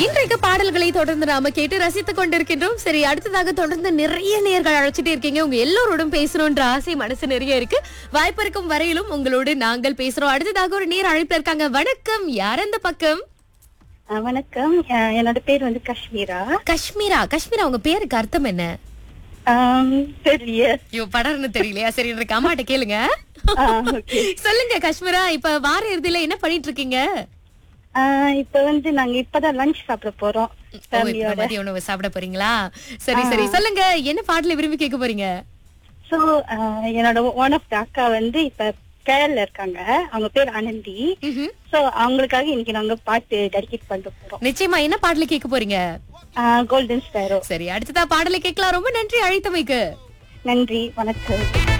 இன்றைக்கு பாடல்களை தொடர்ந்து நாம கேட்டு ரசித்துக் கொண்டிருக்கின்றோம் சரி அடுத்ததாக தொடர்ந்து நிறைய நேர்கள் அழைச்சிட்டே இருக்கீங்க உங்க எல்லோரோடும் பேசணும்ன்ற ஆசை மனசு நிறைய இருக்கு வாய்ப்பு இருக்கும் வரையிலும் உங்களோடு நாங்கள் பேசுறோம் அடுத்ததாக ஒரு நேர் அழைப்பு இருக்காங்க வணக்கம் யார் அந்த பக்கம் அஹ் வணக்கம் அஹ் என்னோட பேர் வந்து காஷ்மீரா காஷ்மீரா காஷ்மீரா உங்க பேருக்கு அர்த்தம் என்ன ஆம், தெரியல ஐயோ படர்னு தெரியலையா சரி எனக்கு அம்மாட்ட கேளுங்க ஆஹ், okay. சொல்லுங்க காஷ்மீரா இப்ப வார இறுதியில என்ன பண்ணிட்டு இருக்கீங்க ஆஹ் இப்ப வந்து நாங்க இப்பதான் லஞ்ச் சாப்பிட போறோம் ஓ, இப்ப ஃபேமிலியோட மதிய உணவு சாப்பிட போறீங்களா சரி சரி சொல்லுங்க என்ன பாடல விரும்பி கேட்க போறீங்க சோ என்னோட ஒன் ஆஃப் த அக்கா வந்து இப்ப கேரள இருக்காங்க அவங்க பேர் ஆனந்தி ம்ஹும். சோ அவங்களுக்காக இன்னைக்கு நாங்க பாட்டு டெடிகேட் பண்ண போறோம் நிச்சயமா என்ன பாடல கேட்க போறீங்க கோல்டன் ஸ்பேரோ சரி அடுத்ததா பாடலை கேட்கலாம் ரொம்ப நன்றி அழைத்தமைக்கு நன்றி வணக்கம்